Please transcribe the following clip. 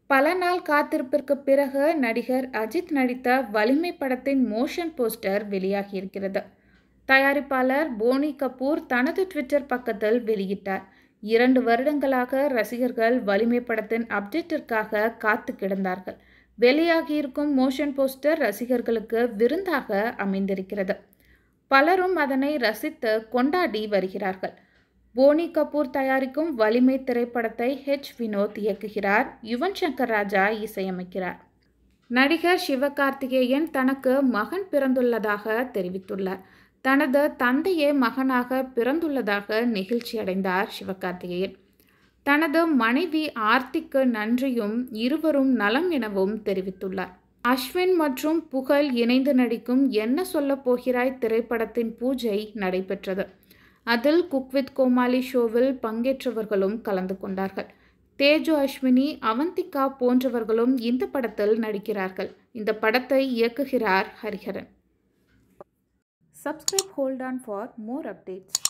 பல நாள் காத்திருப்பிற்கு பிறகு நடிகர் அஜித் நடித்த வலிமை படத்தின் மோஷன் போஸ்டர் வெளியாகியிருக்கிறது தயாரிப்பாளர் போனி கபூர் தனது ட்விட்டர் பக்கத்தில் வெளியிட்டார் இரண்டு வருடங்களாக ரசிகர்கள் வலிமை படத்தின் அப்டேட்டிற்காக காத்து கிடந்தார்கள் வெளியாகியிருக்கும் மோஷன் போஸ்டர் ரசிகர்களுக்கு விருந்தாக அமைந்திருக்கிறது பலரும் அதனை ரசித்து கொண்டாடி வருகிறார்கள் போனி கபூர் தயாரிக்கும் வலிமை திரைப்படத்தை ஹெச் வினோத் இயக்குகிறார் யுவன் சங்கர் ராஜா இசையமைக்கிறார் நடிகர் சிவகார்த்திகேயன் தனக்கு மகன் பிறந்துள்ளதாக தெரிவித்துள்ளார் தனது தந்தையே மகனாக பிறந்துள்ளதாக நெகிழ்ச்சி அடைந்தார் சிவகார்த்திகேயன் தனது மனைவி ஆர்த்திக்கு நன்றியும் இருவரும் நலம் எனவும் தெரிவித்துள்ளார் அஸ்வின் மற்றும் புகழ் இணைந்து நடிக்கும் என்ன சொல்லப் போகிறாய் திரைப்படத்தின் பூஜை நடைபெற்றது அதில் குக் வித் கோமாளி ஷோவில் பங்கேற்றவர்களும் கலந்து கொண்டார்கள் தேஜு அஸ்வினி அவந்திகா போன்றவர்களும் இந்த படத்தில் நடிக்கிறார்கள் இந்த படத்தை இயக்குகிறார் Hariharan subscribe hold on for more updates